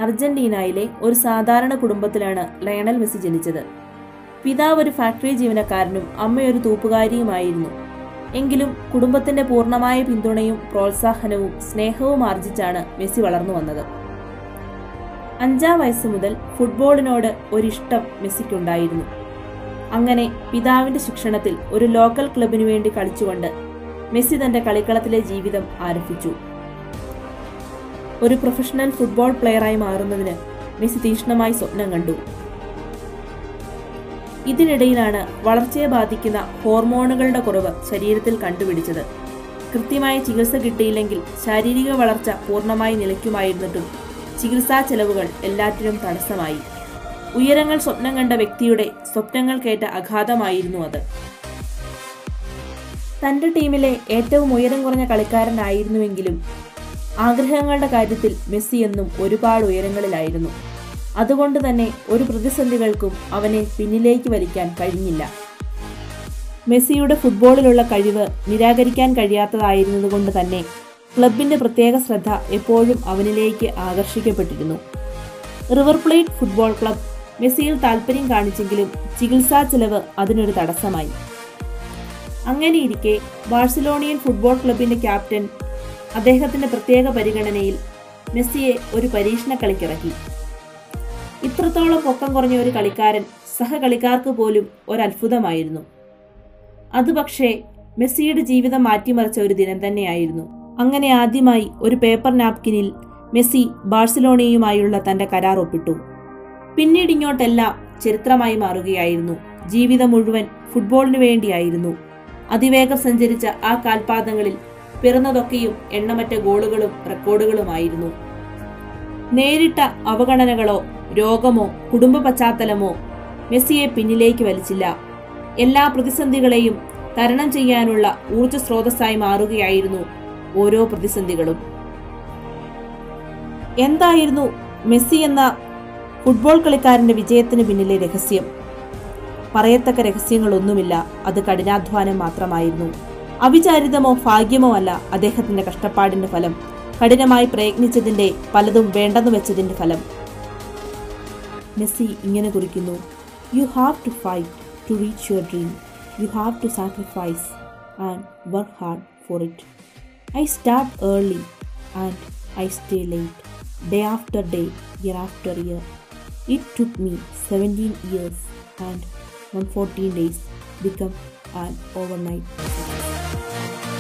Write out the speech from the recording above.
അർജന്റീനയിലെ ഒരു സാധാരണ കുടുംബത്തിലാണ് ലയണൽ മെസ്സി ജനിച്ചത് പിതാവ് ഒരു ഫാക്ടറി ജീവനക്കാരനും അമ്മയൊരു തൂപ്പുകാരിയുമായിരുന്നു എങ്കിലും കുടുംബത്തിന്റെ പൂർണ്ണമായ പിന്തുണയും പ്രോത്സാഹനവും സ്നേഹവും ആർജിച്ചാണ് മെസ്സി വളർന്നു വന്നത് അഞ്ചാം വയസ്സ് മുതൽ ഫുട്ബോളിനോട് ഒരിഷ്ടം മെസ്സിക്കുണ്ടായിരുന്നു അങ്ങനെ പിതാവിന്റെ ശിക്ഷണത്തിൽ ഒരു ലോക്കൽ ക്ലബിനു വേണ്ടി കളിച്ചുകൊണ്ട് മെസ്സി തന്റെ കളിക്കളത്തിലെ ജീവിതം ആരംഭിച്ചു ഒരു പ്രൊഫഷണൽ ഫുട്ബോൾ പ്ലെയറായി മാറുന്നതിന് മെസ്സി തീക്ഷ്ണമായി സ്വപ്നം കണ്ടു ഇതിനിടയിലാണ് വളർച്ചയെ ബാധിക്കുന്ന ഹോർമോണുകളുടെ കുറവ് ശരീരത്തിൽ കണ്ടുപിടിച്ചത് കൃത്യമായ ചികിത്സ കിട്ടിയില്ലെങ്കിൽ ശാരീരിക വളർച്ച പൂർണ്ണമായി നിലയ്ക്കുമായിരുന്നിട്ടും ചികിത്സാ ചെലവുകൾ എല്ലാറ്റിനും തടസ്സമായി ഉയരങ്ങൾ സ്വപ്നം കണ്ട വ്യക്തിയുടെ സ്വപ്നങ്ങൾക്കേറ്റ അഘാതമായിരുന്നു അത് തന്റെ ടീമിലെ ഏറ്റവും ഉയരം കുറഞ്ഞ കളിക്കാരനായിരുന്നുവെങ്കിലും ആഗ്രഹങ്ങളുടെ കാര്യത്തിൽ മെസ്സി എന്നും ഒരുപാട് ഉയരങ്ങളിലായിരുന്നു അതുകൊണ്ട് തന്നെ ഒരു പ്രതിസന്ധികൾക്കും അവനെ പിന്നിലേക്ക് വലിക്കാൻ കഴിഞ്ഞില്ല മെസ്സിയുടെ ഫുട്ബോളിലുള്ള കഴിവ് നിരാകരിക്കാൻ കഴിയാത്തതായിരുന്നതുകൊണ്ട് തന്നെ ക്ലബിന്റെ പ്രത്യേക ശ്രദ്ധ എപ്പോഴും അവനിലേക്ക് ആകർഷിക്കപ്പെട്ടിരുന്നു റിവർ പ്ലേറ്റ് ഫുട്ബോൾ ക്ലബ് മെസ്സിയിൽ താൽപ്പര്യം കാണിച്ചെങ്കിലും ചികിത്സാ ചെലവ് അതിനൊരു തടസ്സമായി അങ്ങനെയിരിക്കെ ബാഴ്സലോണിയൻ ഫുട്ബോൾ ക്ലബിന്റെ ക്യാപ്റ്റൻ അദ്ദേഹത്തിന്റെ പ്രത്യേക പരിഗണനയിൽ മെസ്സിയെ ഒരു പരീക്ഷണ കളിക്കിറക്കി ഇത്രത്തോളം പൊക്കം കുറഞ്ഞ ഒരു കളിക്കാരൻ സഹകളിക്കാർക്ക് പോലും ഒരത്ഭുതമായിരുന്നു അത് പക്ഷേ മെസ്സിയുടെ ജീവിതം മാറ്റിമറിച്ച ഒരു ദിനം തന്നെയായിരുന്നു അങ്ങനെ ആദ്യമായി ഒരു പേപ്പർ നാപ്കിനിൽ മെസ്സി ബാഴ്സലോണയുമായുള്ള തന്റെ കരാർ ഒപ്പിട്ടു പിന്നീട് ഇങ്ങോട്ടെല്ലാം ചരിത്രമായി മാറുകയായിരുന്നു ജീവിതം മുഴുവൻ ഫുട്ബോളിനു വേണ്ടിയായിരുന്നു അതിവേഗം സഞ്ചരിച്ച ആ കാൽപാദങ്ങളിൽ പിറന്നതൊക്കെയും എണ്ണമറ്റ ഗോളുകളും റെക്കോർഡുകളുമായിരുന്നു നേരിട്ട അവഗണനകളോ രോഗമോ കുടുംബ പശ്ചാത്തലമോ മെസ്സിയെ പിന്നിലേക്ക് വലിച്ചില്ല എല്ലാ പ്രതിസന്ധികളെയും തരണം ചെയ്യാനുള്ള ഊർജ സ്രോതസ്സായി മാറുകയായിരുന്നു ഓരോ പ്രതിസന്ധികളും എന്തായിരുന്നു മെസ്സി എന്ന ഫുട്ബോൾ കളിക്കാരന്റെ വിജയത്തിന് പിന്നിലെ രഹസ്യം പറയത്തക്ക രഹസ്യങ്ങളൊന്നുമില്ല അത് കഠിനാധ്വാനം മാത്രമായിരുന്നു അവിചാരിതമോ ഭാഗ്യമോ അല്ല അദ്ദേഹത്തിന്റെ കഷ്ടപ്പാടിന്റെ ഫലം കഠിനമായി പ്രയത്നിച്ചതിന്റെ പലതും വേണ്ടെന്ന് വെച്ചതിന്റെ ഫലം മെസ്സി ഇങ്ങനെ കുറിക്കുന്നു you have to fight to reach your dream you have to sacrifice and work hard for it I start early and I stay late day after day year after year it took me seventeen years and one fourteen days become an over night